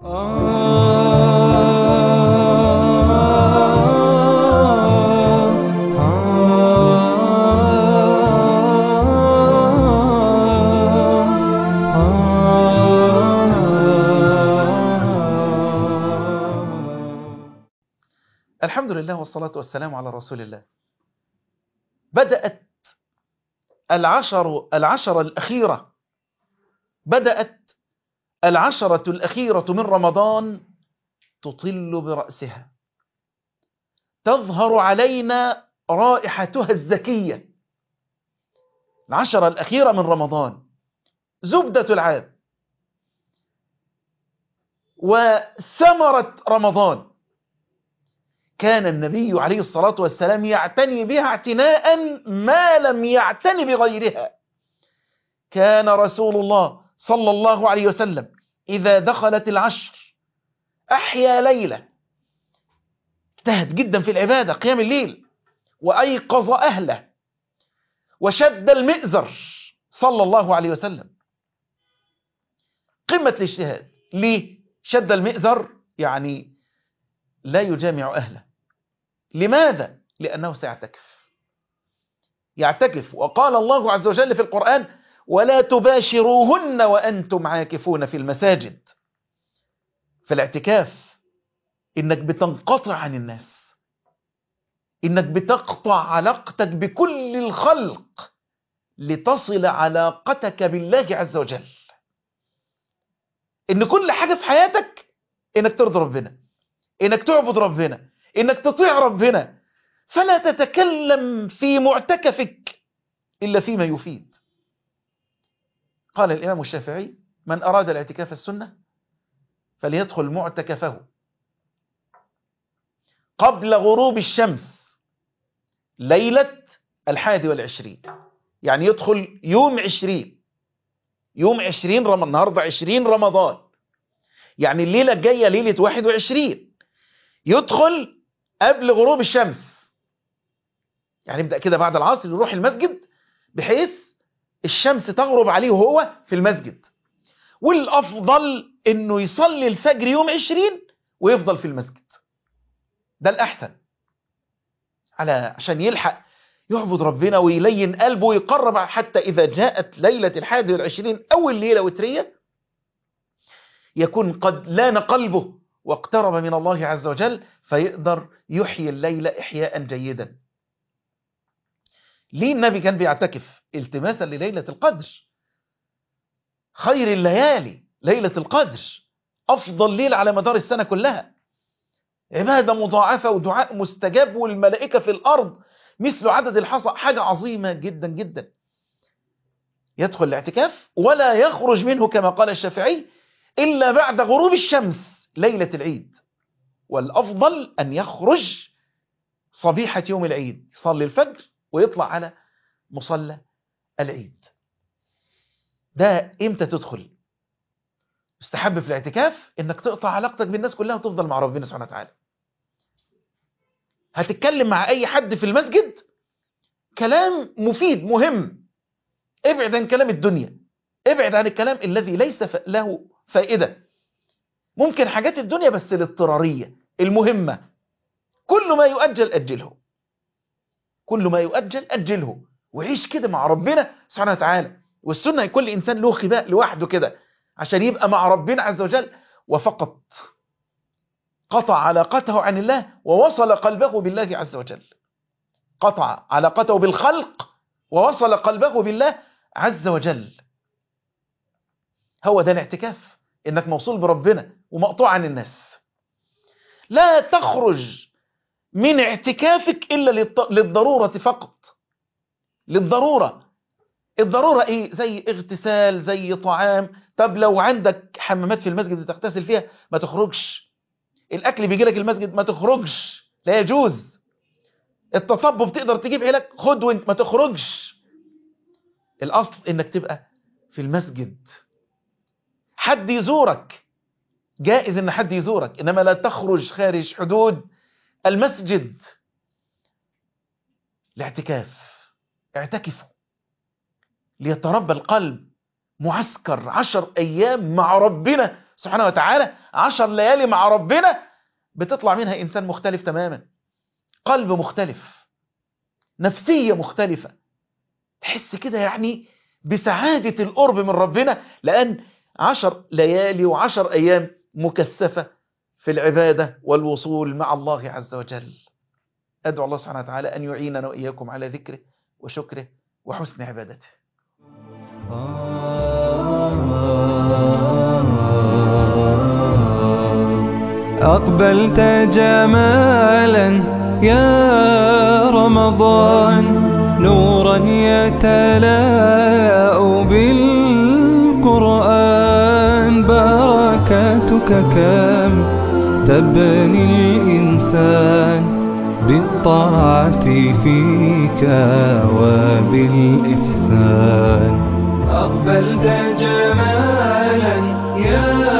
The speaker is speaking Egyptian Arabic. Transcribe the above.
الحمد لله والصلاة والسلام على رسول الله بدأت العشر العشر الأخيرة بدأت العشرة الأخيرة من رمضان تطل برأسها تظهر علينا رائحتها الزكية العشرة الأخيرة من رمضان زبدة العام وثمرة رمضان كان النبي عليه الصلاة والسلام يعتني بها اعتناء ما لم يعتني بغيرها كان رسول الله صلى الله عليه وسلم إذا دخلت العشر أحيا ليلة اجتهد جدا في العبادة قيام الليل وأيقظ أهله وشد المئزر صلى الله عليه وسلم قمة الاجتهاد ليه شد المئزر يعني لا يجامع أهله لماذا؟ لأنه سيعتكف يعتكف وقال الله عز وجل في القرآن ولا تباشروهن وأنتم عاكفون في المساجد فالاعتكاف إنك بتنقطع عن الناس إنك بتقطع علاقتك بكل الخلق لتصل علاقتك بالله عز وجل إن كل حاجة في حياتك إنك ترضي ربنا إنك تعبد ربنا إنك تطيع ربنا فلا تتكلم في معتكفك إلا فيما يفيد قال الإمام الشافعي من أراد الاعتكاف السنة فليدخل معتكفه قبل غروب الشمس ليلة الحادي والعشرين يعني يدخل يوم عشرين يوم عشرين رمضان النهاردة عشرين رمضان يعني الليلة الجاية ليلة واحد وعشرين يدخل قبل غروب الشمس يعني يبدأ كده بعد العصر يروح المسجد بحيث الشمس تغرب عليه وهو في المسجد والأفضل انه يصلي الفجر يوم عشرين ويفضل في المسجد ده الأحسن على عشان يلحق يعبد ربنا ويلين قلبه ويقرب حتى إذا جاءت ليلة الحادي والعشرين أول ليلة وترية يكون قد لان قلبه واقترب من الله عز وجل فيقدر يحيي الليل إحياء جيدا ليه النبي كان بيعتكف التماسا لليلة القدر خير الليالي ليلة القدر أفضل ليلة على مدار السنة كلها عبادة مضاعفة ودعاء مستجاب والملائكة في الأرض مثل عدد الحصى حاجة عظيمة جدا جدا يدخل الاعتكاف ولا يخرج منه كما قال الشافعي إلا بعد غروب الشمس ليلة العيد والأفضل أن يخرج صبيحة يوم العيد يصلي الفجر ويطلع على مصلى العيد ده إمتى تدخل مستحب في الاعتكاف إنك تقطع علاقتك بالناس كلها وتفضل مع ربنا سبحانه وتعالى هتتكلم مع أي حد في المسجد كلام مفيد مهم ابعد عن كلام الدنيا ابعد عن الكلام الذي ليس له فائدة ممكن حاجات الدنيا بس الاضطرارية المهمة كل ما يؤجل أجله كل ما يؤجل أجله وعيش كده مع ربنا سبحانه وتعالى والسنة كل إنسان له خباء لوحده كده عشان يبقى مع ربنا عز وجل وفقط قطع علاقته عن الله ووصل قلبه بالله عز وجل قطع علاقته بالخلق ووصل قلبه بالله عز وجل هو ده الاعتكاف انك موصول بربنا ومقطوع عن الناس لا تخرج من اعتكافك الا للضرورة فقط للضرورة الضرورة ايه زي اغتسال زي طعام طب لو عندك حمامات في المسجد تغتسل فيها ما تخرجش الاكل بيجي لك المسجد ما تخرجش لا يجوز التطبب تقدر تجيب علاج خد وانت ما تخرجش الاصل انك تبقى في المسجد حد يزورك جائز ان حد يزورك انما لا تخرج خارج حدود المسجد الاعتكاف اعتكفوا ليتربى القلب معسكر عشر أيام مع ربنا سبحانه وتعالى عشر ليالي مع ربنا بتطلع منها إنسان مختلف تماما قلب مختلف نفسية مختلفة تحس كده يعني بسعادة القرب من ربنا لأن عشر ليالي وعشر أيام مكثفة في العبادة والوصول مع الله عز وجل أدعو الله سبحانه وتعالى أن يعيننا وإياكم على ذكره وشكره وحسن عبادته أقبلت جمالا يا رمضان نورا يتلاء بالقرآن بركاتك كم تبني الإنسان بالطاعة فيك وبالإحسان أقبلت جمالا يا